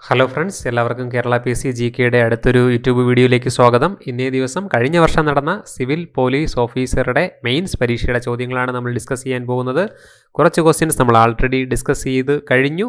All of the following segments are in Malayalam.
ഹലോ ഫ്രണ്ട്സ് എല്ലാവർക്കും കേരള പി സി ജി കെയുടെ അടുത്തൊരു യൂട്യൂബ് വീഡിയോയിലേക്ക് സ്വാഗതം ഇന്നേ ദിവസം കഴിഞ്ഞ വർഷം നടന്ന സിവിൽ പോലീസ് ഓഫീസറുടെ മെയിൻസ് പരീക്ഷയുടെ ചോദ്യങ്ങളാണ് നമ്മൾ ഡിസ്കസ് ചെയ്യാൻ പോകുന്നത് കുറച്ച് ക്വസ്റ്റ്യൻസ് നമ്മൾ ആൾറെഡി ഡിസ്കസ് ചെയ്ത് കഴിഞ്ഞു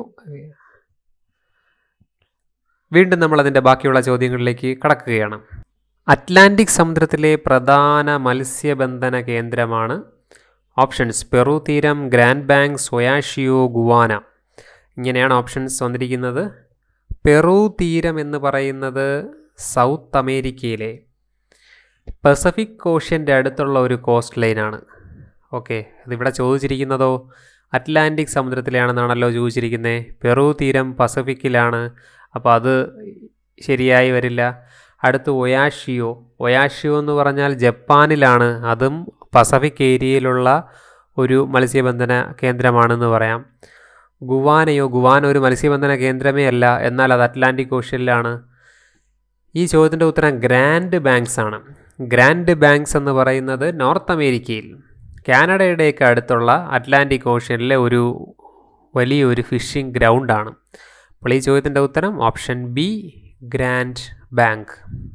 വീണ്ടും നമ്മൾ അതിൻ്റെ ബാക്കിയുള്ള ചോദ്യങ്ങളിലേക്ക് കടക്കുകയാണ് അറ്റ്ലാന്റിക് സമുദ്രത്തിലെ പ്രധാന മത്സ്യബന്ധന കേന്ദ്രമാണ് ഓപ്ഷൻസ് പെറു തീരം ഗ്രാൻഡ് ബാങ്ക് സൊയാഷിയോ ഗുവാന ഇങ്ങനെയാണ് ഓപ്ഷൻസ് വന്നിരിക്കുന്നത് പെറു തീരം എന്ന് പറയുന്നത് സൗത്ത് അമേരിക്കയിലെ പസഫിക് ഓഷ്യൻ്റെ അടുത്തുള്ള ഒരു കോസ്റ്റ് ലൈനാണ് ഓക്കെ അതിവിടെ ചോദിച്ചിരിക്കുന്നതോ അറ്റ്ലാന്റിക് സമുദ്രത്തിലാണെന്നാണല്ലോ ചോദിച്ചിരിക്കുന്നത് പെറു തീരം പസഫിക്കിലാണ് അപ്പോൾ അത് ശരിയായി വരില്ല അടുത്ത് ഒയാഷിയോ ഒയാഷിയോ എന്ന് പറഞ്ഞാൽ ജപ്പാനിലാണ് അതും പസഫിക് ഏരിയയിലുള്ള ഒരു മത്സ്യബന്ധന കേന്ദ്രമാണെന്ന് പറയാം ഗുവാനയോ ഗുവാന ഒരു മത്സ്യബന്ധന കേന്ദ്രമേ അല്ല എന്നാൽ അത് അറ്റ്ലാന്റിക് ഓഷ്യനിലാണ് ഈ ചോദ്യത്തിൻ്റെ ഉത്തരം ഗ്രാൻഡ് ബാങ്ക്സ് ആണ് ഗ്രാൻഡ് ബാങ്ക്സ് എന്ന് പറയുന്നത് നോർത്ത് അമേരിക്കയിൽ കാനഡയുടെയൊക്കെ അടുത്തുള്ള അറ്റ്ലാന്റിക് ഓഷ്യനിലെ ഒരു വലിയൊരു ഫിഷിംഗ് ഗ്രൗണ്ടാണ് അപ്പോൾ ഈ ചോദ്യത്തിൻ്റെ ഉത്തരം ഓപ്ഷൻ ബി ഗ്രാൻഡ് ബാങ്ക്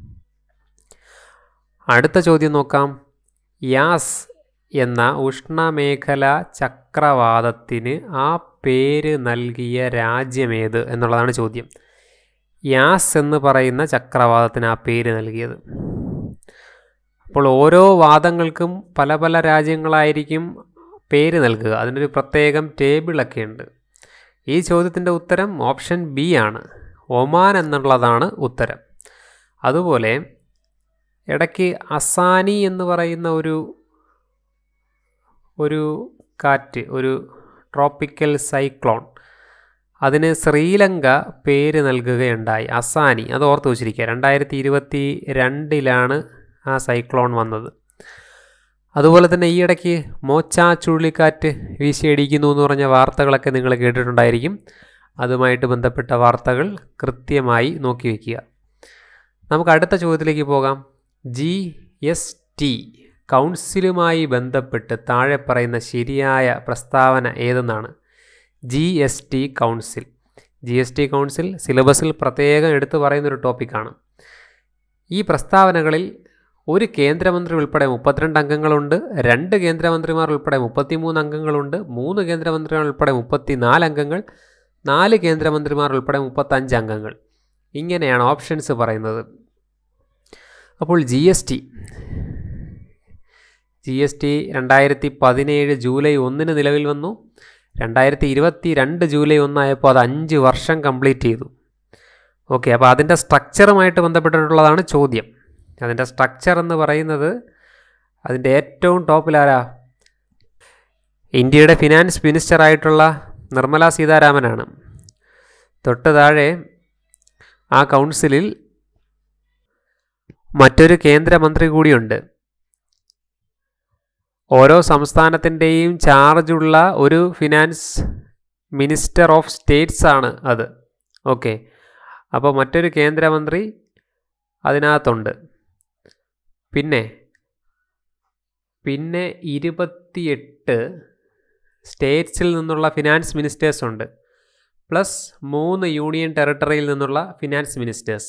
അടുത്ത ചോദ്യം നോക്കാം യാസ് എന്ന ഉഷ്ണമേഖല ചക്രവാതത്തിന് ആ പേര് നൽകിയ രാജ്യമേത് എന്നുള്ളതാണ് ചോദ്യം യാസ് എന്ന് പറയുന്ന ചക്രവാതത്തിന് ആ പേര് നൽകിയത് അപ്പോൾ ഓരോ വാദങ്ങൾക്കും പല പല രാജ്യങ്ങളായിരിക്കും പേര് നൽകുക അതിനൊരു പ്രത്യേകം ടേബിളൊക്കെ ഉണ്ട് ഈ ചോദ്യത്തിൻ്റെ ഉത്തരം ഓപ്ഷൻ ബി ആണ് ഒമാൻ എന്നുള്ളതാണ് ഉത്തരം അതുപോലെ ഇടയ്ക്ക് അസാനി എന്ന് പറയുന്ന ഒരു ഒരു കാറ്റ് ഒരു ട്രോപ്പിക്കൽ സൈക്ലോൺ അതിന് ശ്രീലങ്ക പേര് നൽകുകയുണ്ടായി അസാനി അത് ഓർത്ത് വച്ചിരിക്കുക രണ്ടായിരത്തി ഇരുപത്തി രണ്ടിലാണ് ആ സൈക്ലോൺ വന്നത് അതുപോലെ തന്നെ ഈ ഇടയ്ക്ക് മോച്ച ചുഴലിക്കാറ്റ് വീശിയടിക്കുന്നു എന്ന് പറഞ്ഞ വാർത്തകളൊക്കെ നിങ്ങൾ കേട്ടിട്ടുണ്ടായിരിക്കും അതുമായിട്ട് ബന്ധപ്പെട്ട വാർത്തകൾ കൃത്യമായി നോക്കി വയ്ക്കുക നമുക്ക് അടുത്ത ചോദ്യത്തിലേക്ക് പോകാം ജി എസ് ടി കൗൺസിലുമായി ബന്ധപ്പെട്ട് താഴെ പറയുന്ന ശരിയായ പ്രസ്താവന ഏതെന്നാണ് G S T council G S T council സിലബസിൽ പ്രത്യേകം എടുത്തു പറയുന്നൊരു ടോപ്പിക്കാണ് ഈ പ്രസ്താവനകളിൽ ഒരു കേന്ദ്രമന്ത്രി ഉൾപ്പെടെ മുപ്പത്തിരണ്ട് അംഗങ്ങളുണ്ട് രണ്ട് കേന്ദ്രമന്ത്രിമാർ ഉൾപ്പെടെ മുപ്പത്തിമൂന്ന് അംഗങ്ങളുണ്ട് മൂന്ന് കേന്ദ്രമന്ത്രിമാർ ഉൾപ്പെടെ മുപ്പത്തിനാല് അംഗങ്ങൾ നാല് കേന്ദ്രമന്ത്രിമാർ ഉൾപ്പെടെ മുപ്പത്തഞ്ച് അംഗങ്ങൾ ഇങ്ങനെയാണ് ഓപ്ഷൻസ് പറയുന്നത് അപ്പോൾ G S T G S T രണ്ടായിരത്തി പതിനേഴ് ജൂലൈ ഒന്നിന് നിലവിൽ വന്നു രണ്ടായിരത്തി ഇരുപത്തി രണ്ട് ജൂലൈ ഒന്നായപ്പോൾ അത് അഞ്ച് വർഷം കംപ്ലീറ്റ് ചെയ്തു ഓക്കെ അപ്പോൾ അതിൻ്റെ സ്ട്രക്ചറുമായിട്ട് ബന്ധപ്പെട്ടിട്ടുള്ളതാണ് ചോദ്യം അതിൻ്റെ സ്ട്രക്ചർ എന്ന് പറയുന്നത് അതിൻ്റെ ഏറ്റവും ടോപ്പിലാരാ ഇന്ത്യയുടെ ഫിനാൻസ് മിനിസ്റ്റർ ആയിട്ടുള്ള നിർമ്മല സീതാരാമനാണ് തൊട്ട് താഴെ ആ കൗൺസിലിൽ മറ്റൊരു കേന്ദ്രമന്ത്രി കൂടിയുണ്ട് ഓരോ സംസ്ഥാനത്തിൻ്റെയും ചാർജുള്ള ഒരു ഫിനാൻസ് മിനിസ്റ്റർ ഓഫ് സ്റ്റേറ്റ്സ് ആണ് അത് ഓക്കെ അപ്പോൾ മറ്റൊരു കേന്ദ്രമന്ത്രി അതിനകത്തുണ്ട് പിന്നെ പിന്നെ ഇരുപത്തിയെട്ട് സ്റ്റേറ്റ്സിൽ നിന്നുള്ള ഫിനാൻസ് മിനിസ്റ്റേഴ്സ് ഉണ്ട് പ്ലസ് മൂന്ന് യൂണിയൻ ടെറിട്ടറിയിൽ നിന്നുള്ള ഫിനാൻസ് മിനിസ്റ്റേഴ്സ്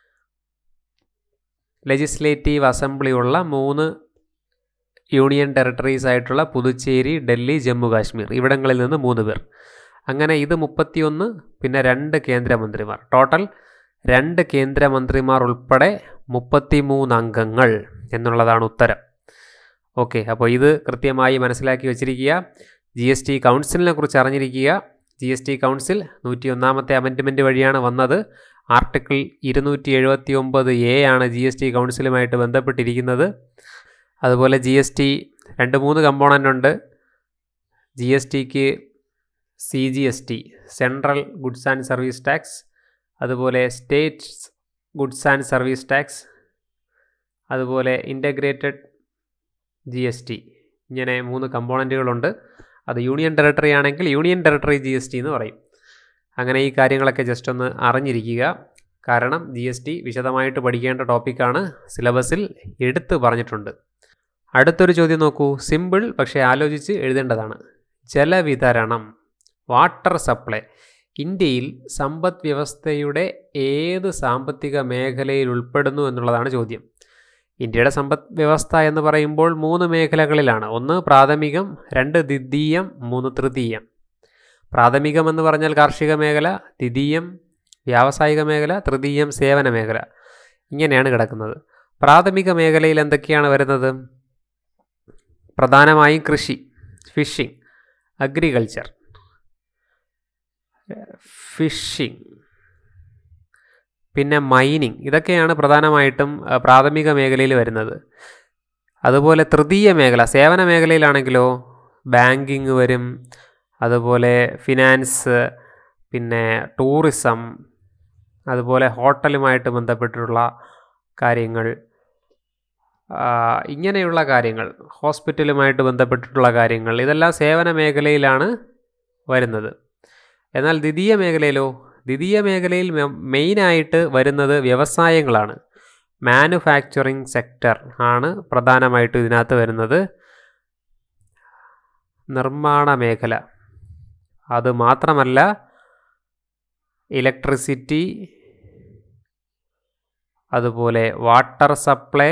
ലെജിസ്ലേറ്റീവ് അസംബ്ലി ഉള്ള മൂന്ന് യൂണിയൻ ടെറിട്ടറീസ് ആയിട്ടുള്ള പുതുച്ചേരി ഡൽഹി ജമ്മു കാശ്മീർ ഇവിടങ്ങളിൽ നിന്ന് മൂന്ന് പേർ അങ്ങനെ ഇത് മുപ്പത്തിയൊന്ന് പിന്നെ രണ്ട് കേന്ദ്രമന്ത്രിമാർ ടോട്ടൽ രണ്ട് കേന്ദ്രമന്ത്രിമാർ ഉൾപ്പെടെ മുപ്പത്തിമൂന്ന് അംഗങ്ങൾ എന്നുള്ളതാണ് ഉത്തരം ഓക്കെ അപ്പോൾ ഇത് കൃത്യമായി മനസ്സിലാക്കി വച്ചിരിക്കുക ജി എസ് ടി കൗൺസിലിനെ കുറിച്ച് അറിഞ്ഞിരിക്കുക ജി എസ് ടി കൗൺസിൽ നൂറ്റി ഒന്നാമത്തെ അമെൻഡ്മെൻറ്റ് വഴിയാണ് വന്നത് ആർട്ടിക്കിൾ ഇരുന്നൂറ്റി എഴുപത്തി ഒമ്പത് എ ആണ് ജി എസ് ടി കൗൺസിലുമായിട്ട് ബന്ധപ്പെട്ടിരിക്കുന്നത് അതുപോലെ ജി എസ് ടി രണ്ട് മൂന്ന് കമ്പോണൻ്റ് ഉണ്ട് ജി എസ് ടിക്ക് C G S T central goods and service tax അതുപോലെ state goods and service tax അതുപോലെ ഇൻ്റഗ്രേറ്റഡ് ജി എസ് ടി ഇങ്ങനെ മൂന്ന് കമ്പോണൻറ്റുകളുണ്ട് അത് യൂണിയൻ ടെറിട്ടറി ആണെങ്കിൽ union territory G S T എന്ന് പറയും അങ്ങനെ ഈ കാര്യങ്ങളൊക്കെ ജസ്റ്റ് ഒന്ന് അറിഞ്ഞിരിക്കുക കാരണം ജി എസ് ടി വിശദമായിട്ട് പഠിക്കേണ്ട ടോപ്പിക്കാണ് സിലബസിൽ എടുത്ത് പറഞ്ഞിട്ടുണ്ട് അടുത്തൊരു ചോദ്യം നോക്കൂ സിമ്പിൾ പക്ഷേ ആലോചിച്ച് എഴുതേണ്ടതാണ് ജലവിതരണം വാട്ടർ സപ്ലൈ ഇന്ത്യയിൽ സമ്പദ് വ്യവസ്ഥയുടെ ഏത് സാമ്പത്തിക മേഖലയിൽ ഉൾപ്പെടുന്നു എന്നുള്ളതാണ് ചോദ്യം ഇന്ത്യയുടെ സമ്പദ് വ്യവസ്ഥ എന്ന് പറയുമ്പോൾ മൂന്ന് മേഖലകളിലാണ് ഒന്ന് പ്രാഥമികം രണ്ട് ദ്വിതീയം മൂന്ന് തൃതീയം പ്രാഥമികം എന്ന് പറഞ്ഞാൽ കാർഷിക മേഖല ദ്വിതീയം വ്യാവസായിക മേഖല തൃതീയം സേവന മേഖല ഇങ്ങനെയാണ് കിടക്കുന്നത് പ്രാഥമിക മേഖലയിൽ എന്തൊക്കെയാണ് വരുന്നത് പ്രധാനമായും കൃഷി ഫിഷിംഗ് അഗ്രികൾച്ചർ ഫിഷിംഗ് പിന്നെ മൈനിങ് ഇതൊക്കെയാണ് പ്രധാനമായിട്ടും അഹ്, പ്രാഥമിക മേഖലയിൽ വരുന്നത് അതുപോലെ തൃതീയ മേഖല സേവന മേഖലയിലാണെങ്കിലോ ബാങ്കിങ് വരും അതുപോലെ ഫിനാൻസ് പിന്നെ ടൂറിസം അതുപോലെ ഹോട്ടലുമായിട്ട് ബന്ധപ്പെട്ടിട്ടുള്ള കാര്യങ്ങൾ ആ, ഇങ്ങനെയുള്ള കാര്യങ്ങൾ ഹോസ്പിറ്റലുമായിട്ട് ബന്ധപ്പെട്ടിട്ടുള്ള കാര്യങ്ങൾ ഇതെല്ലാം സേവന മേഖലയിലാണ് വരുന്നത് എന്നാൽ ദ്വിതീയ മേഖലയിലോ ദ്വിതീയ മേഖലയിൽ മെ- മെയിനായിട്ട് വരുന്നത് വ്യവസായങ്ങളാണ് മാനുഫാക്ചറിങ് സെക്ടർ ആണ് പ്രധാനമായിട്ടും ഇതിനകത്ത് വരുന്നത് നിർമ്മാണ മേഖല അത് മാത്രമല്ല ഇലക്ട്രിസിറ്റി അതുപോലെ വാട്ടർ സപ്ലൈ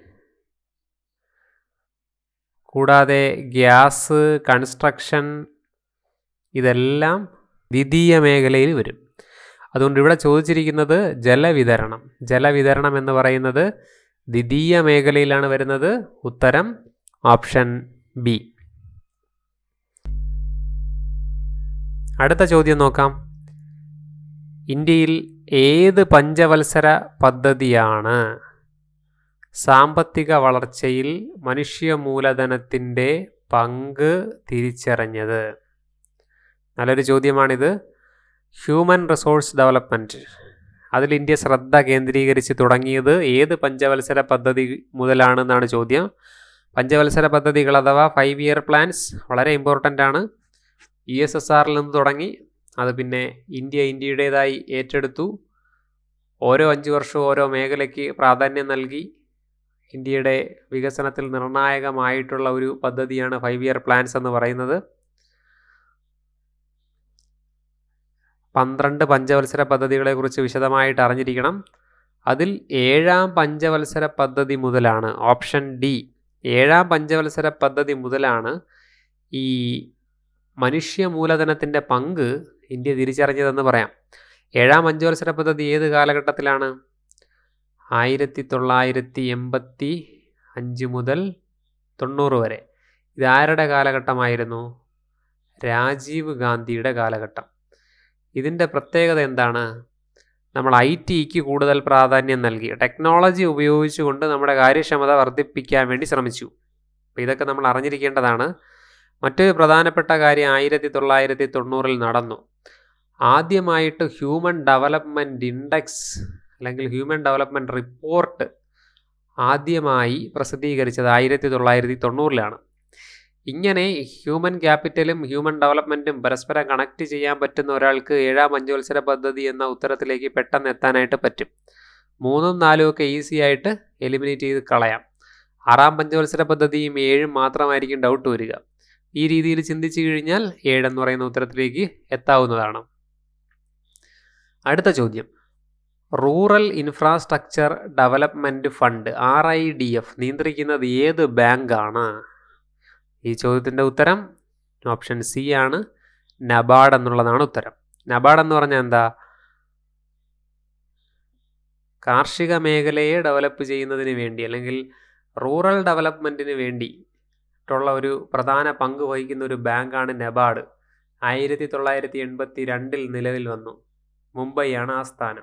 കൂടാതെ ഗ്യാസ് കൺസ്ട്രക്ഷൻ ഇതെല്ലാം ദ്വിതീയ മേഖലയിൽ വരും അതുകൊണ്ട് ഇവിടെ ചോദിച്ചിരിക്കുന്നത് ജലവിതരണം ജലവിതരണം എന്ന് പറയുന്നത് ദ്വിതീയ മേഖലയിലാണ് വരുന്നത് ഉത്തരം ഓപ്ഷൻ ബി അടുത്ത ചോദ്യം നോക്കാം ഇന്ത്യയിൽ ഏത് പഞ്ചവത്സര പദ്ധതിയാണ് സാമ്പത്തിക വളർച്ചയിൽ മനുഷ്യ മൂലധനത്തിൻ്റെ പങ്ക് തിരിച്ചറിഞ്ഞത് നല്ലൊരു ചോദ്യമാണിത് ഹ്യൂമൻ റിസോഴ്സ് ഡെവലപ്മെൻറ്റ് അതിൽ ഇന്ത്യ ശ്രദ്ധ കേന്ദ്രീകരിച്ച് തുടങ്ങിയത് ഏത് പഞ്ചവത്സര പദ്ധതി മുതലാണെന്നാണ് ചോദ്യം പഞ്ചവത്സര പദ്ധതികൾ അഥവാ ഫൈവ് ഇയർ പ്ലാൻസ് വളരെ ഇമ്പോർട്ടൻ്റ് ആണ് ഇ എസ് എസ് ആറിൽ നിന്ന് തുടങ്ങി അത് പിന്നെ ഇന്ത്യ ഇന്ത്യയുടേതായി ഏറ്റെടുത്തു ഓരോ അഞ്ച് വർഷവും ഓരോ മേഖലയ്ക്ക് പ്രാധാന്യം നൽകി ഇന്ത്യയുടെ വികസനത്തിൽ നിർണായകമായിട്ടുള്ള ഒരു പദ്ധതിയാണ് ഫൈവ് ഇയർ പ്ലാൻസ് എന്ന് പറയുന്നത് പന്ത്രണ്ട് പഞ്ചവത്സര പദ്ധതികളെക്കുറിച്ച് വിശദമായിട്ട് അറിഞ്ഞിരിക്കണം അതിൽ ഏഴാം പഞ്ചവത്സര പദ്ധതി മുതലാണ് ഓപ്ഷൻ ഡി ഏഴാം പഞ്ചവത്സര പദ്ധതി മുതലാണ് ഈ മനുഷ്യ മൂലധനത്തിൻ്റെ പങ്ക് ഇന്ത്യ തിരിച്ചറിഞ്ഞതെന്ന് പറയാം ഏഴാം പഞ്ചവത്സര പദ്ധതി ഏത് കാലഘട്ടത്തിലാണ് ആയിരത്തി തൊള്ളായിരത്തി എൺപത്തി അഞ്ച് മുതൽ തൊണ്ണൂറ് വരെ ഇതാരുടെ കാലഘട്ടമായിരുന്നു രാജീവ് ഗാന്ധിയുടെ കാലഘട്ടം ഇതിൻ്റെ പ്രത്യേകത എന്താണ് നമ്മൾ ഐ ടിക്ക് കൂടുതൽ പ്രാധാന്യം നൽകി ടെക്നോളജി ഉപയോഗിച്ചുകൊണ്ട് നമ്മുടെ കാര്യക്ഷമത വർദ്ധിപ്പിക്കാൻ വേണ്ടി ശ്രമിച്ചു അപ്പോൾ ഇതൊക്കെ നമ്മൾ അറിഞ്ഞിരിക്കേണ്ടതാണ് മറ്റൊരു പ്രധാനപ്പെട്ട കാര്യം ആയിരത്തി തൊള്ളായിരത്തി തൊണ്ണൂറിൽ നടന്നു ആദ്യമായിട്ട് ഹ്യൂമൻ ഡെവലപ്മെൻറ്റ് ഇൻഡെക്സ് അല്ലെങ്കിൽ ഹ്യൂമൻ ഡെവലപ്മെൻറ്റ് റിപ്പോർട്ട് ആദ്യമായി പ്രസിദ്ധീകരിച്ചത് ആയിരത്തി തൊള്ളായിരത്തി തൊണ്ണൂറിലാണ് ഇങ്ങനെ ഹ്യൂമൻ ക്യാപിറ്റലും ഹ്യൂമൻ ഡെവലപ്മെൻറ്റും പരസ്പരം കണക്ട് ചെയ്യാൻ പറ്റുന്ന ഒരാൾക്ക് ഏഴാം പഞ്ചവത്സര പദ്ധതി എന്ന ഉത്തരത്തിലേക്ക് പെട്ടെന്ന് എത്താനായിട്ട് പറ്റും മൂന്നും നാലും ഒക്കെ ഈസി ആയിട്ട് എലിമിനേറ്റ് ചെയ്ത് കളയാം ആറാം പഞ്ചവത്സര പദ്ധതിയും ഏഴും മാത്രമായിരിക്കും ഡൗട്ട് വരിക ഈ രീതിയിൽ ചിന്തിച്ചു കഴിഞ്ഞാൽ ഏഴെന്ന് പറയുന്ന ഉത്തരത്തിലേക്ക് എത്താവുന്നതാണ് അടുത്ത ചോദ്യം rural infrastructure development fund R I D F നിയന്ത്രിക്കുന്നത് ഏത് ബാങ്കാണ് ഈ ചോദ്യത്തിൻ്റെ ഉത്തരം ഓപ്ഷൻ സി ആണ് നബാഡ് എന്നുള്ളതാണ് ഉത്തരം നബാഡ് എന്ന് പറഞ്ഞാൽ എന്താ കാർഷിക മേഖലയെ ഡെവലപ്പ് ചെയ്യുന്നതിന് വേണ്ടി അല്ലെങ്കിൽ റൂറൽ ഡെവലപ്മെൻറ്റിന് വേണ്ടി ട്ടുള്ള ഒരു പ്രധാന പങ്ക് വഹിക്കുന്ന ഒരു ബാങ്കാണ് നബാഡ് ആയിരത്തി തൊള്ളായിരത്തി എൺപത്തി രണ്ടിൽ നിലവിൽ വന്നു മുംബൈയാണ് ആ സ്ഥാനം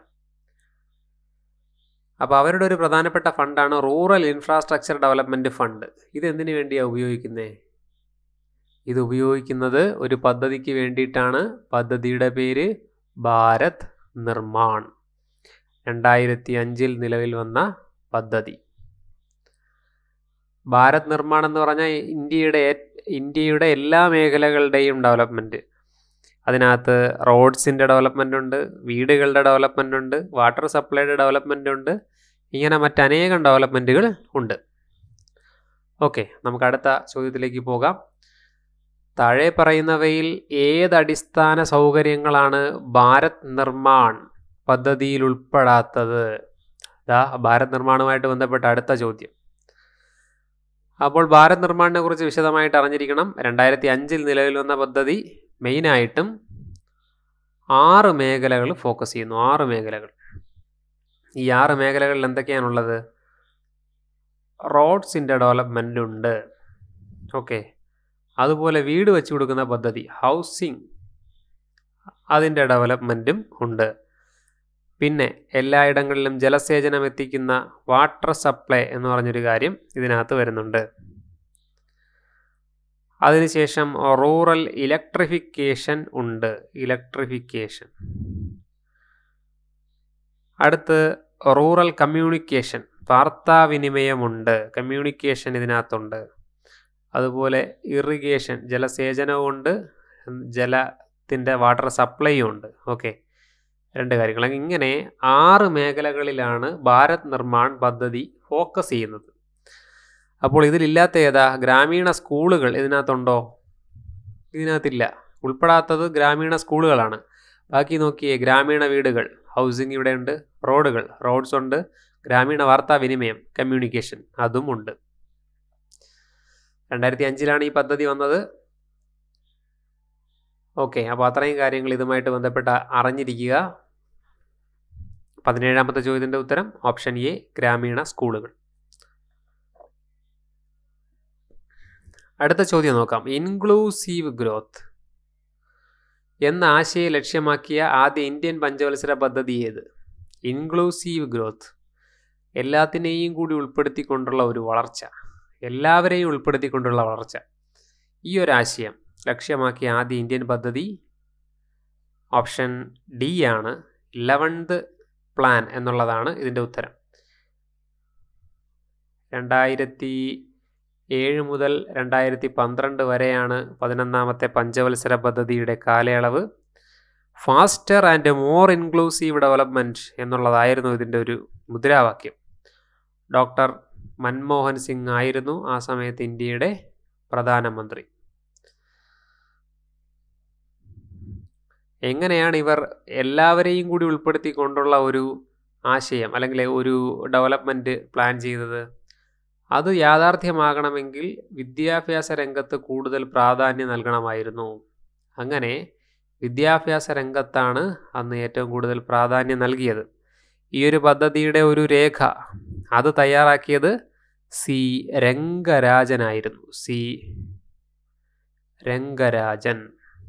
അപ്പോൾ അവരുടെ ഒരു പ്രധാനപ്പെട്ട ഫണ്ടാണ് റൂറൽ ഇൻഫ്രാസ്ട്രക്ചർ ഡെവലപ്മെൻറ്റ് ഫണ്ട് ഇത് എന്തിനു വേണ്ടിയാണ് ഉപയോഗിക്കുന്നത് ഇത് ഉപയോഗിക്കുന്നത് ഒരു പദ്ധതിക്ക് വേണ്ടിയിട്ടാണ് പദ്ധതിയുടെ പേര് ഭാരത് നിർമ്മാൺ രണ്ടായിരത്തി അഞ്ചിൽ നിലവിൽ വന്ന പദ്ധതി ഭാരത് നിർമ്മാൺ എന്ന് പറഞ്ഞാൽ ഇന്ത്യയുടെ ഇന്ത്യയുടെ എല്ലാ മേഖലകളുടെയും ഡെവലപ്മെൻറ്റ് അതിനകത്ത് റോഡ്സിൻ്റെ ഡെവലപ്മെൻ്റ് ഉണ്ട് വീടുകളുടെ ഡെവലപ്മെൻ്റ് ഉണ്ട് വാട്ടർ സപ്ലൈയുടെ ഡെവലപ്മെൻ്റ് ഉണ്ട് ഇങ്ങനെ മറ്റനേകം ഡെവലപ്മെൻറ്റുകൾ ഉണ്ട് ഓക്കെ നമുക്ക് അടുത്ത ചോദ്യത്തിലേക്ക് പോകാം താഴെ പറയുന്നവയിൽ ഏത് അടിസ്ഥാന സൗകര്യങ്ങളാണ് ഭാരത് നിർമ്മാൺ പദ്ധതിയിൽ ഉൾപ്പെടാത്തത് ദാ ഭാരത് നിർമ്മാണവുമായിട്ട് ബന്ധപ്പെട്ട അടുത്ത ചോദ്യം അപ്പോൾ ഭാരത് നിർമ്മാണിനെ കുറിച്ച് വിശദമായിട്ട് അറിഞ്ഞിരിക്കണം രണ്ടായിരത്തി അഞ്ചിൽ നിലവിൽ വന്ന പദ്ധതി മെയിനായിട്ടും ആറ് മേഖലകൾ ഫോക്കസ് ചെയ്യുന്നു ആറ് മേഖലകൾ ഈ ആറ് മേഖലകളിൽ എന്തൊക്കെയാണുള്ളത് റോഡ്സിൻ്റെ ഡെവലപ്മെൻ്റ് ഉണ്ട് ഓക്കെ അതുപോലെ വീട് വെച്ച് കൊടുക്കുന്ന പദ്ധതി ഹൗസിംഗ് അതിൻ്റെ ഡെവലപ്മെൻറ്റും ഉണ്ട് പിന്നെ എല്ലായിടങ്ങളിലും ജലസേചനം എത്തിക്കുന്ന വാട്ടർ സപ്ലൈ എന്ന് പറഞ്ഞൊരു കാര്യം ഇതിനകത്ത് വരുന്നുണ്ട് അതിനുശേഷം റൂറൽ ഇലക്ട്രിഫിക്കേഷൻ ഉണ്ട് ഇലക്ട്രിഫിക്കേഷൻ അടുത്ത് റൂറൽ കമ്മ്യൂണിക്കേഷൻ വാർത്താവിനിമയമുണ്ട് കമ്മ്യൂണിക്കേഷൻ ഇതിനകത്തുണ്ട് അതുപോലെ ഇറിഗേഷൻ ജലസേചനവുമുണ്ട് ജലത്തിൻ്റെ വാട്ടർ സപ്ലൈയും ഉണ്ട് ഓക്കെ രണ്ട് കാര്യങ്ങൾ ഇങ്ങനെ ആറ് മേഖലകളിലാണ് ഭാരത് നിർമ്മാൺ പദ്ധതി ഫോക്കസ് ചെയ്യുന്നത് അപ്പോൾ ഇതിലില്ലാത്ത ഏതാ ഗ്രാമീണ സ്കൂളുകൾ ഇതിനകത്തുണ്ടോ ഇതിനകത്തില്ല ഉൾപ്പെടാത്തത് ഗ്രാമീണ സ്കൂളുകളാണ് ബാക്കി നോക്കിയേ ഗ്രാമീണ വീടുകൾ ഹൗസിംഗ് ഇവിടെ ഉണ്ട് റോഡുകൾ റോഡ്സ് ഉണ്ട് ഗ്രാമീണ വാർത്താ വിനിമയം കമ്മ്യൂണിക്കേഷൻ അതും ഉണ്ട് രണ്ടായിരത്തി അഞ്ചിലാണ് ഈ പദ്ധതി വന്നത് ഓക്കെ അപ്പോൾ അത്രയും കാര്യങ്ങൾ ഇതുമായിട്ട് ബന്ധപ്പെട്ട അറിഞ്ഞിരിക്കുക പതിനേഴാമത്തെ ചോദ്യത്തിൻ്റെ ഉത്തരം ഓപ്ഷൻ എ ഗ്രാമീണ സ്കൂളുകൾ അടുത്ത ചോദ്യം നോക്കാം ഇൻക്ലൂസീവ് ഗ്രോത്ത് എന്ന ആശയം ലക്ഷ്യമാക്കിയ ആദ്യ ഇന്ത്യൻ പഞ്ചവത്സര പദ്ധതി ഏത് ഇൻക്ലൂസീവ് ഗ്രോത്ത് എല്ലാത്തിനെയും കൂടി ഉൾപ്പെടുത്തിക്കൊണ്ടുള്ള ഒരു വളർച്ച എല്ലാവരെയും ഉൾപ്പെടുത്തിക്കൊണ്ടുള്ള വളർച്ച ഈ ഒരു ആശയം ലക്ഷ്യമാക്കിയ ആദ്യ ഇന്ത്യൻ പദ്ധതി ഓപ്ഷൻ ഡി ആണ് ഇലവൻത് പ്ലാൻ എന്നുള്ളതാണ് ഇതിൻ്റെ ഉത്തരം രണ്ടായിരത്തി ഏഴ് മുതൽ രണ്ടായിരത്തി പന്ത്രണ്ട് വരെയാണ് പതിനൊന്നാമത്തെ പഞ്ചവത്സര പദ്ധതിയുടെ കാലയളവ് faster and more inclusive development എന്നുള്ളതായിരുന്നു ഇതിൻ്റെ ഒരു മുദ്രാവാക്യം ഡോക്ടർ മൻമോഹൻ സിംഗ് ആയിരുന്നു ആ സമയത്ത് ഇന്ത്യയുടെ പ്രധാനമന്ത്രി എങ്ങനെയാണ് ഇവർ എല്ലാവരെയും കൂടി ഉൾപ്പെടുത്തിക്കൊണ്ടുള്ള ഒരു ആശയം അല്ലെങ്കിൽ ഒരു ഡെവലപ്മെൻറ്റ് പ്ലാൻ ചെയ്തത് അത് യാഥാർത്ഥ്യമാകണമെങ്കിൽ വിദ്യാഭ്യാസ രംഗത്ത് കൂടുതൽ പ്രാധാന്യം നൽകണമായിരുന്നു അങ്ങനെ വിദ്യാഭ്യാസ രംഗത്താണ് അന്ന് ഏറ്റവും കൂടുതൽ പ്രാധാന്യം നൽകിയത് ഈ ഒരു പദ്ധതിയുടെ ഒരു രേഖ അത് തയ്യാറാക്കിയത് സി രംഗരാജനായിരുന്നു സി രംഗരാജൻ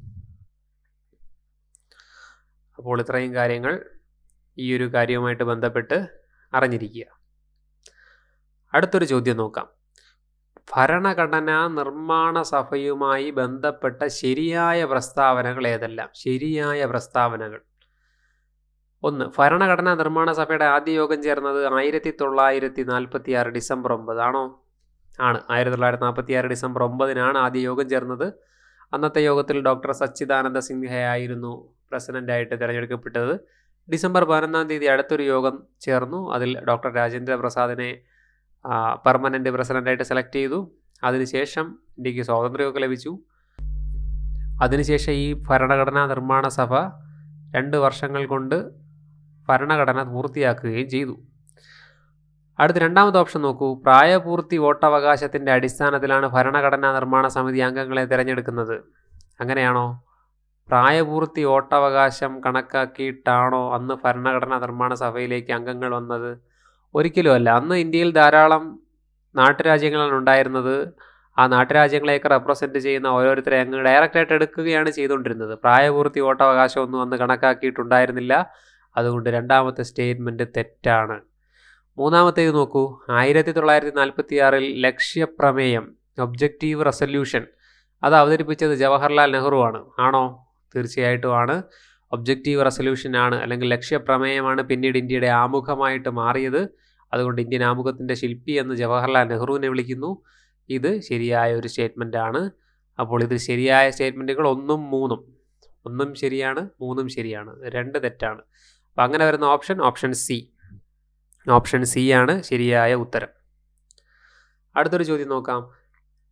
അപ്പോൾ ഇത്രയും കാര്യങ്ങൾ ഈ ഒരു കാര്യവുമായിട്ട് ബന്ധപ്പെട്ട് അറിഞ്ഞിരിക്കുക അടുത്തൊരു ചോദ്യം നോക്കാം ഭരണഘടനാ നിർമ്മാണ സഭയുമായി ബന്ധപ്പെട്ട ശരിയായ പ്രസ്താവനകൾ ഏതെല്ലാം ശരിയായ പ്രസ്താവനകൾ ഒന്ന് ഭരണഘടനാ നിർമ്മാണ സഭയുടെ ആദ്യ യോഗം ചേർന്നത് ആയിരത്തി തൊള്ളായിരത്തി നാൽപ്പത്തി ആറ് ഡിസംബർ ഒമ്പത് ആണോ ആണ് ആയിരത്തി തൊള്ളായിരത്തി നാൽപ്പത്തി ആറ് ഡിസംബർ ഒമ്പതിനാണ് ആദ്യ യോഗം ചേർന്നത് അന്നത്തെ യോഗത്തിൽ ഡോക്ടർ സച്ചിദാനന്ദ സിൻഹയായിരുന്നു പ്രസിഡൻ്റായിട്ട് തിരഞ്ഞെടുക്കപ്പെട്ടത് ഡിസംബർ പതിനൊന്നാം തീയതി അടുത്തൊരു യോഗം ചേർന്നു അതിൽ ഡോക്ടർ രാജേന്ദ്ര പ്രസാദിനെ പെർമനൻ്റ് പ്രസിഡൻ്റായിട്ട് സെലക്ട് ചെയ്തു അതിനുശേഷം ഇന്ത്യക്ക് സ്വാതന്ത്ര്യമൊക്കെ ലഭിച്ചു അതിനുശേഷം ഈ ഭരണഘടനാ നിർമ്മാണ സഭ രണ്ട് വർഷങ്ങൾ കൊണ്ട് ഭരണഘടന പൂർത്തിയാക്കുകയും ചെയ്തു അടുത്ത രണ്ടാമത്തെ ഓപ്ഷൻ നോക്കൂ പ്രായപൂർത്തി വോട്ടവകാശത്തിൻ്റെ അടിസ്ഥാനത്തിലാണ് ഭരണഘടനാ നിർമ്മാണ സമിതി അംഗങ്ങളെ തിരഞ്ഞെടുക്കുന്നത് അങ്ങനെയാണോ പ്രായപൂർത്തി വോട്ടവകാശം കണക്കാക്കിയിട്ടാണോ അന്ന് ഭരണഘടനാ നിർമ്മാണ സഭയിലേക്ക് അംഗങ്ങൾ വന്നത് ഒരിക്കലുമല്ല അന്ന് ഇന്ത്യയിൽ ധാരാളം നാട്ടുരാജ്യങ്ങളാണ് ഉണ്ടായിരുന്നത് ആ നാട്ടുരാജ്യങ്ങളെയൊക്കെ റെപ്രസെൻറ്റ് ചെയ്യുന്ന ഓരോരുത്തരെ അങ്ങ് ഡയറക്റ്റായിട്ട് എടുക്കുകയാണ് ചെയ്തുകൊണ്ടിരുന്നത് പ്രായപൂർത്തി വോട്ടവകാശമൊന്നും അന്ന് കണക്കാക്കിയിട്ടുണ്ടായിരുന്നില്ല അതുകൊണ്ട് രണ്ടാമത്തെ സ്റ്റേറ്റ്മെൻറ്റ് തെറ്റാണ് മൂന്നാമത്തേത് നോക്കൂ ആയിരത്തി തൊള്ളായിരത്തി നാൽപ്പത്തി ആറിൽ ലക്ഷ്യപ്രമേയം ഒബ്ജക്റ്റീവ് റെസൊല്യൂഷൻ അത് അവതരിപ്പിച്ചത് ജവഹർലാൽ നെഹ്റു ആണ് ആണോ തീർച്ചയായിട്ടും ആണ് ഒബ്ജക്റ്റീവ് റെസൊല്യൂഷൻ ആണ് അല്ലെങ്കിൽ ലക്ഷ്യപ്രമേയമാണ് പിന്നീട് ഇന്ത്യയുടെ ആമുഖമായിട്ട് മാറിയത് അതുകൊണ്ട് ഇന്ത്യൻ ആമുഖത്തിൻ്റെ ശില്പി എന്ന് ജവഹർലാൽ നെഹ്റുവിനെ വിളിക്കുന്നു ഇത് ശരിയായ ഒരു സ്റ്റേറ്റ്മെൻ്റ് ആണ് അപ്പോൾ ഇത് ശരിയായ സ്റ്റേറ്റ്മെൻറ്റുകൾ ഒന്നും മൂന്നും ഒന്നും ശരിയാണ് മൂന്നും ശരിയാണ് രണ്ട് തെറ്റാണ് അപ്പം അങ്ങനെ വരുന്ന option option C option C ആണ് ശരിയായ ഉത്തരം അടുത്തൊരു ചോദ്യം നോക്കാം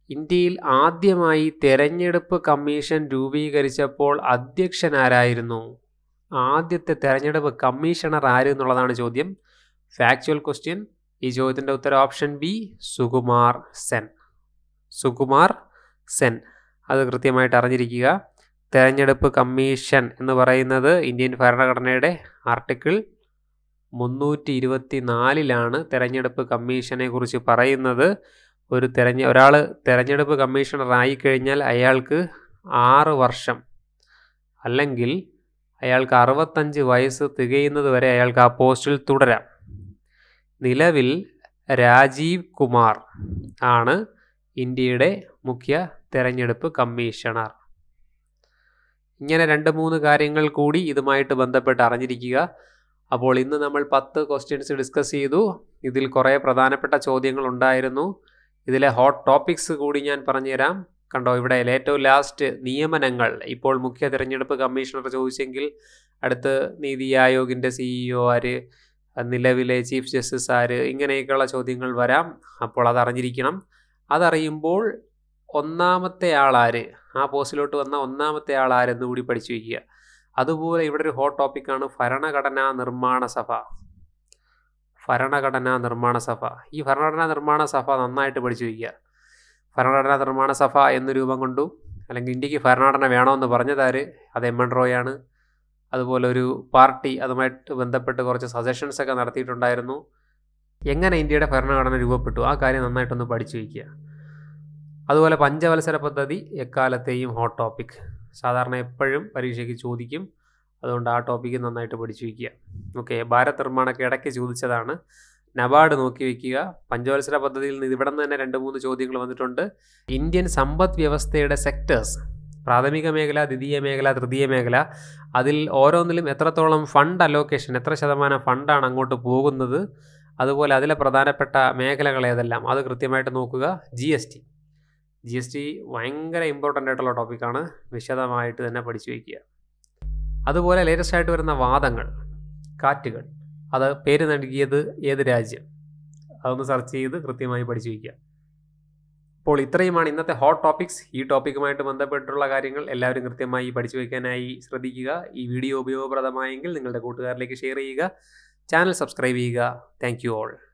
ഇന്ത്യയിൽ ആദ്യമായി തെരഞ്ഞെടുപ്പ് കമ്മീഷൻ രൂപീകരിച്ചപ്പോൾ അധ്യക്ഷനാരായിരുന്നു ആദ്യത്തെ തെരഞ്ഞെടുപ്പ് കമ്മീഷണർ ആര് എന്നുള്ളതാണ് ചോദ്യം ഫാക്ച്വൽ ക്വസ്റ്റ്യൻ ഈ ചോദ്യത്തിൻ്റെ ഉത്തരം ഓപ്ഷൻ ബി സുകുമാർ സെൻ സുകുമാർ സെൻ അത് കൃത്യമായിട്ട് അറിഞ്ഞിരിക്കുക തെരഞ്ഞെടുപ്പ് കമ്മീഷൻ എന്ന് പറയുന്നത് ഇന്ത്യൻ ഭരണഘടനയുടെ ആർട്ടിക്കിൾ മുന്നൂറ്റി ഇരുപത്തി നാലിലാണ് തെരഞ്ഞെടുപ്പ് കമ്മീഷനെ കുറിച്ച് പറയുന്നത് ഒരു തെരഞ്ഞ ഒരാൾ തെരഞ്ഞെടുപ്പ് കമ്മീഷണർ ആയിക്കഴിഞ്ഞാൽ അയാൾക്ക് ആറ് വർഷം അല്ലെങ്കിൽ അയാൾക്ക് അറുപത്തഞ്ച് വയസ്സ് തികയുന്നത് വരെ അയാൾക്ക് ആ പോസ്റ്റിൽ തുടരാം നിലവിൽ രാജീവ് കുമാർ ആണ് ഇന്ത്യയുടെ മുഖ്യ തെരഞ്ഞെടുപ്പ് കമ്മീഷണർ ഇങ്ങനെ രണ്ട് മൂന്ന് കാര്യങ്ങൾ കൂടി ഇതുമായിട്ട് ബന്ധപ്പെട്ട് അറിഞ്ഞിരിക്കുക അപ്പോൾ ഇന്ന് നമ്മൾ പത്ത് ക്വസ്റ്റ്യൻസ് ഡിസ്കസ് ചെയ്തു ഇതിൽ കുറേ പ്രധാനപ്പെട്ട ചോദ്യങ്ങൾ ഉണ്ടായിരുന്നു ഇതിലെ ഹോട്ട് ടോപ്പിക്സ് കൂടി ഞാൻ പറഞ്ഞുതരാം കണ്ടോ ഇവിടെ ഏറ്റവും ലാസ്റ്റ് നിയമനങ്ങൾ ഇപ്പോൾ മുഖ്യ തിരഞ്ഞെടുപ്പ് കമ്മീഷണർ ചോദിച്ചെങ്കിൽ അടുത്ത് നീതി ആയോഗിൻ്റെ സിഇഒ ആര് നിലവിലെ ചീഫ് ജസ്റ്റിസ് ആര് ഇങ്ങനെയൊക്കെയുള്ള ചോദ്യങ്ങൾ വരാം അപ്പോൾ അത് അറിഞ്ഞിരിക്കണം അതറിയുമ്പോൾ ഒന്നാമത്തെ ആളാര് ആ പോസ്റ്റിലോട്ട് വന്ന ഒന്നാമത്തെ ആൾ ആരെന്ന് കൂടി പഠിച്ചു വയ്ക്കുക അതുപോലെ ഇവിടെ ഒരു ഹോട്ട് ടോപ്പിക്കാണ് ഭരണഘടനാ നിർമ്മാണ സഭ ഭരണഘടനാ നിർമ്മാണ സഭ ഈ ഭരണഘടനാ നിർമ്മാണ സഭ നന്നായിട്ട് പഠിച്ചു വയ്ക്കുക ഭരണഘടനാ നിർമ്മാണ സഭ എന്ന് രൂപം കൊണ്ടു അല്ലെങ്കിൽ ഇന്ത്യക്ക് ഭരണഘടന വേണമെന്ന് പറഞ്ഞതാര് അത് എം എൻ റോയാണ് അതുപോലെ ഒരു പാർട്ടി അതുമായിട്ട് ബന്ധപ്പെട്ട് കുറച്ച് സജഷൻസ് ഒക്കെ നടത്തിയിട്ടുണ്ടായിരുന്നു എങ്ങനെ ഇന്ത്യയുടെ ഭരണഘടന രൂപപ്പെട്ടു ആ കാര്യം നന്നായിട്ടൊന്ന് പഠിച്ചു വയ്ക്കുക അതുപോലെ പഞ്ചവത്സര പദ്ധതി എക്കാലത്തെയും ഹോട്ട് ടോപ്പിക് സാധാരണ എപ്പോഴും പരീക്ഷയ്ക്ക് ചോദിക്കും അതുകൊണ്ട് ആ ടോപ്പിക്ക് നന്നായിട്ട് പഠിച്ചു വയ്ക്കുക ഓക്കെ ഭാരത് നിർമ്മാണൊക്കെ ഇടയ്ക്ക് ചോദിച്ചതാണ് നബാർഡ് നോക്കി വയ്ക്കുക പഞ്ചവത്സര പദ്ധതിയിൽ നിന്ന് ഇവിടെ നിന്ന് തന്നെ രണ്ട് മൂന്ന് ചോദ്യങ്ങൾ വന്നിട്ടുണ്ട് ഇന്ത്യൻ സമ്പദ് വ്യവസ്ഥയുടെ സെക്ടേഴ്സ് പ്രാഥമിക മേഖല ദ്വിതീയ മേഖല തൃതീയ മേഖല അതിൽ ഓരോന്നിലും എത്രത്തോളം ഫണ്ട് അലോക്കേഷൻ എത്ര ശതമാനം ഫണ്ടാണ് അങ്ങോട്ട് പോകുന്നത് അതുപോലെ അതിലെ പ്രധാനപ്പെട്ട മേഖലകൾ ഏതെല്ലാം അത് കൃത്യമായിട്ട് നോക്കുക G S T G S T ഭയങ്കര ഇമ്പോർട്ടൻ്റ് ആയിട്ടുള്ള ടോപ്പിക്കാണ് വിശദമായിട്ട് തന്നെ പഠിച്ചു വയ്ക്കുക അതുപോലെ ലേറ്റസ്റ്റ് ആയിട്ട് വരുന്ന വാദങ്ങൾ കാറ്റുകൾ അത് പേര് നൽകിയത് ഏത് രാജ്യം അതൊന്ന് സെർച്ച് ചെയ്ത് കൃത്യമായി പഠിച്ചു വയ്ക്കുക അപ്പോൾ ഇത്രയുമാണ് ഇന്നത്തെ ഹോട്ട് ടോപ്പിക്സ് ഈ ടോപ്പിക്കുമായിട്ട് ബന്ധപ്പെട്ടുള്ള കാര്യങ്ങൾ എല്ലാവരും കൃത്യമായി പഠിച്ചു വയ്ക്കാനായി ശ്രദ്ധിക്കുക ഈ വീഡിയോ ഉപയോഗപ്രദമായെങ്കിൽ നിങ്ങളുടെ കൂട്ടുകാരിലേക്ക് ഷെയർ ചെയ്യുക ചാനൽ സബ്സ്ക്രൈബ് ചെയ്യുക താങ്ക് യു ഓൾ